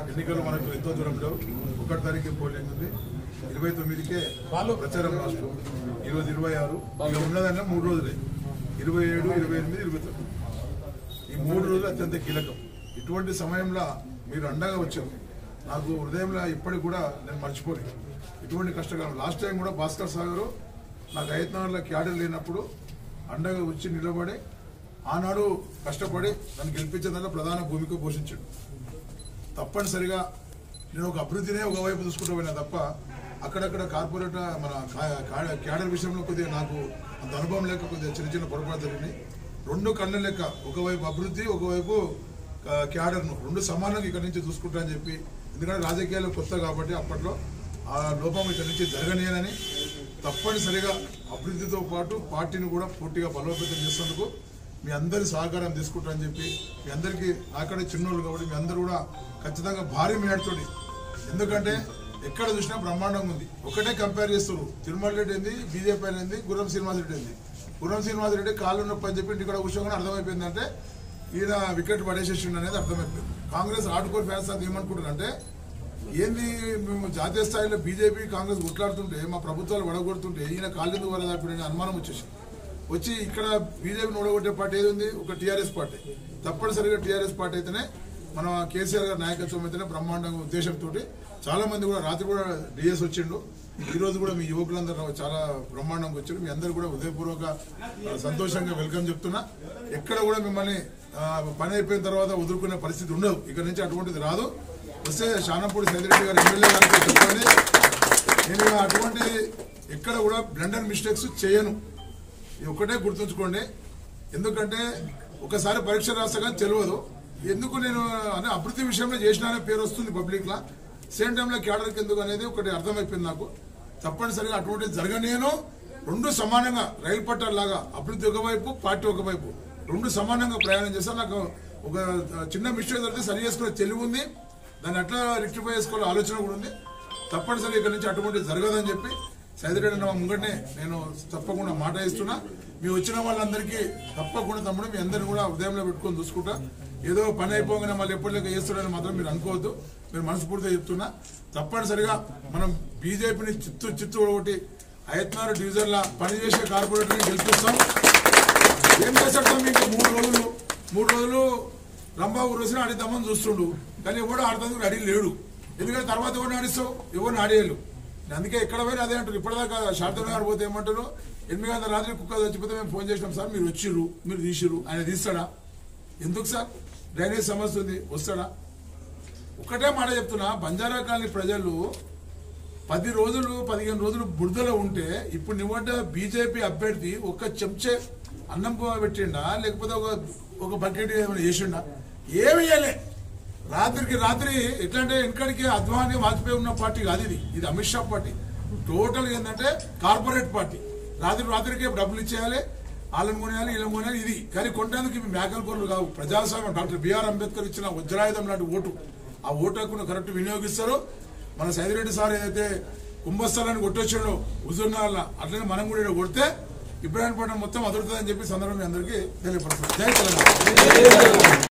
ఎన్నికలు మనకు ఎంతో దూరం లేవు ఒకటి తారీఖు పోలింగ్ ఉంది ఇరవై తొమ్మిదికే ప్రచారం లాస్ట్ ఈరోజు ఇరవై ఆరు ఇక ఉన్నదన్నా మూడు రోజులే ఇరవై ఏడు ఇరవై ఎనిమిది ఇరవై తొమ్మిది ఈ మూడు రోజులు అత్యంత కీలకం ఇటువంటి సమయంలో మీరు అండగా వచ్చారు నాకు హృదయంలో ఇప్పటికి కూడా నేను మర్చిపోలేదు ఇటువంటి కష్టకాలం లాస్ట్ టైం కూడా భాస్కర్ సాగర్ నాకు ఐదున్నరలో క్యాడర్ లేనప్పుడు అండగా వచ్చి నిలబడి ఆనాడు కష్టపడి నన్ను గెలిపించేదాంట్లో ప్రధాన భూమిక పోషించాడు తప్పనిసరిగా నేను ఒక అభివృద్ధినే ఒకవైపు చూసుకుంటూ పోయినా తప్ప అక్కడక్కడ కార్పొరేట్ మన కా- కా- క్యాడర్ విషయంలో కొద్దిగా నాకు అంత అనుభవం లేక కొద్దిగా చిన్న చిన్న పొరపాటు జరిగినాయి రెండు కళ్ళ లెక్క ఒకవైపు అభివృద్ధి ఒకవైపు కా- క్యాడర్ను రెండు సమానంగా ఇక్కడి నుంచి చూసుకుంటా అని చెప్పి ఎందుకంటే రాజకీయాలు కొత్త కాబట్టి అప్పట్లో ఆ లోపం ఇక్కడి నుంచి జరగనీయనని తప్పనిసరిగా అభివృద్ధితో పాటు పార్టీని కూడా పూర్తిగా బలోపేతం చేసేందుకు మీ అందరి సహకారం తీసుకుంటా అని చెప్పి మీ అందరికీ నాకడే చిన్నోళ్ళు కాబట్టి మీ అందరూ కూడా ఖచ్చితంగా భారీ మేడతోటి ఎందుకంటే ఎక్కడ చూసినా బ్రహ్మాండంగా ఉంది ఒకటే కంపేర్ చేస్తారు తిరుమల రెడ్డి ఏంది బీజేపీ ఏంది గుర్రం శ్రీనివాస్ రెడ్డి ఏంది గుర్రం శ్రీనివాస్ రెడ్డి కాళ్ళు నొప్పి అని చెప్పి ఇక్కడ కూర్చోగానే అర్థమైపోయిందంటే ఈయన వికెట్ పడేసేసిండు అనేది అర్థమైపోయింది కాంగ్రెస్ ఆటుకోర్ ఫ్యాన్స్ అది ఏమనుకుంటారంటే ఏంది మేము జాతీయ స్థాయిలో బీజేపీ కాంగ్రెస్ కొట్లాడుతుంటే మా ప్రభుత్వాలు వడగొడుతుంటే ఈయన కాళ్ళెందుకు వరదాపిడని అనుమానం వచ్చేసింది వచ్చి ఇక్కడ బీజేపీని ఓడగొట్టే పార్టీ ఏది ఉంది ఒక టీఆర్ఎస్ పార్టీ తప్పనిసరిగా టీఆర్ఎస్ పార్టీ అయితేనే మన కేసీఆర్ గారి నాయకత్వం అయితేనే బ్రహ్మాండంగా ఉద్దేశంతో చాలా మంది కూడా రాత్రి కూడా డిఎస్ వచ్చిండు ఈ రోజు కూడా మీ యువకులందరూ చాలా బ్రహ్మాండంగా వచ్చారు మీ అందరు కూడా హృదయపూర్వక ఆ, సంతోషంగా వెల్కమ్ చెప్తున్నా ఎక్కడ కూడా మిమ్మల్ని ఆ, పని అయిపోయిన తర్వాత వదులుకునే పరిస్థితి ఉండదు ఇక్కడ నుంచి అటువంటిది రాదు వస్తే శానంపూడి సైదిరెడ్డి గారు ఎమ్మెల్యే గారికి చెప్పండి నేను అటువంటి ఎక్కడ కూడా బ్లండర్ మిస్టేక్స్ చేయను ఇది ఒకటే గుర్తుంచుకోండి ఎందుకంటే ఒకసారి పరీక్ష రాసగా తెలియదు ఎందుకు నేను అనే అభివృద్ధి విషయంలో చేసిన పేరు వస్తుంది పబ్లిక్ లా సేమ్ టైంలో క్యాడర్కి ఎందుకు అనేది ఒకటి అర్థమైపోయింది నాకు తప్పనిసరిగా అటువంటి జరగనేను రెండు సమానంగా రైలు పట్టాల లాగా అభివృద్ధి ఒకవైపు పార్టీ ఒకవైపు రెండు సమానంగా ప్రయాణం చేస్తే నాకు ఒక చిన్న మిస్టేక్ జరిగితే సరి చేసుకునే తెలివి ఉంది దాన్ని ఎట్లా రెక్టిఫై చేసుకోవాలో ఆలోచన కూడా ఉంది తప్పనిసరిగా ఇక్కడ నుంచి అటువంటి జరగదని చెప్పి సైదిరెడ్డి అన్న ముంగటనే నేను తప్పకుండా మాట ఇస్తున్నా మీ వచ్చిన వాళ్ళందరికీ తప్పకుండా తమ్ముడు మీ అందరిని కూడా ఉదయంలో పెట్టుకొని చూసుకుంటా ఏదో పని అయిపోగానే మళ్ళీ ఎప్పటిలాగా చేస్తున్నారని మాత్రం మీరు అనుకోవద్దు మీరు మనస్ఫూర్తిగా చెప్తున్నా తప్పనిసరిగా మనం బీజేపీని చిత్తు చిత్తు ఒకటి ఐదున్నర డివిజన్ల పనిచేసే కార్పొరేటర్ని గెలిపిస్తాం ఏం చేస్తాడు మీకు మూడు రోజులు మూడు రోజులు రంబాబు రోజున ఆడిద్దామని చూస్తుండు కానీ ఎవడు ఆడతానికి రెడీ లేడు ఎందుకంటే తర్వాత ఎవరిని ఆడిస్తావు ఎవరిని ఆడేయాలి అందుకే ఎక్కడ పోయినా అదే అంటారు ఇప్పటిదాకా శారదా గారు పోతే ఏమంటారు ఎనిమిది గంటల రాత్రి కుక్క చచ్చిపోతే మేము ఫోన్ చేసినాం సార్ మీరు వచ్చిర్రు మీరు తీసిర్రు ఆయన తీస్తాడా ఎందుకు సార్ డ్రైనేజ్ సమస్య ఉంది వస్తాడా ఒకటే మాట చెప్తున్నా బంజారా కాలనీ ప్రజలు పది రోజులు పదిహేను రోజులు బురదలో ఉంటే ఇప్పుడు నివ్వంట బీజేపీ అభ్యర్థి ఒక చెంచే అన్నం పువ్వు పెట్టిండా లేకపోతే ఒక ఒక బకెట్ ఏమైనా చేసిండా ఏమి చేయలే రాత్రికి రాత్రి ఎట్లా అంటే వెనకడికి అద్వానీ వాజ్పేయి ఉన్న పార్టీ కాదు ఇది ఇది అమిత్ షా పార్టీ టోటల్ ఏంటంటే కార్పొరేట్ పార్టీ రాత్రి రాత్రికి డబ్బులు ఇచ్చేయాలి వాళ్ళని కొనేయాలి వీళ్ళని కొనేయాలి ఇది కానీ కొట్టడానికి ఇవి మేకల కొరలు కావు ప్రజాస్వామ్యం డాక్టర్ బిఆర్ అంబేద్కర్ ఇచ్చిన వజ్రాయుధం లాంటి ఓటు ఆ ఓటు హక్కును కరెక్ట్ వినియోగిస్తారు మన సైదిరెడ్డి సార్ ఏదైతే కుంభస్థలాన్ని కొట్టొచ్చాడో హుజూర్నాల అట్లనే మనం కూడా ఈడ కొడితే ఇబ్రాహీంపట్నం మొత్తం అదురుతుందని చెప్పి సందర్భం మీ అందరికీ తెలియపడుతుంది జై తెలంగాణ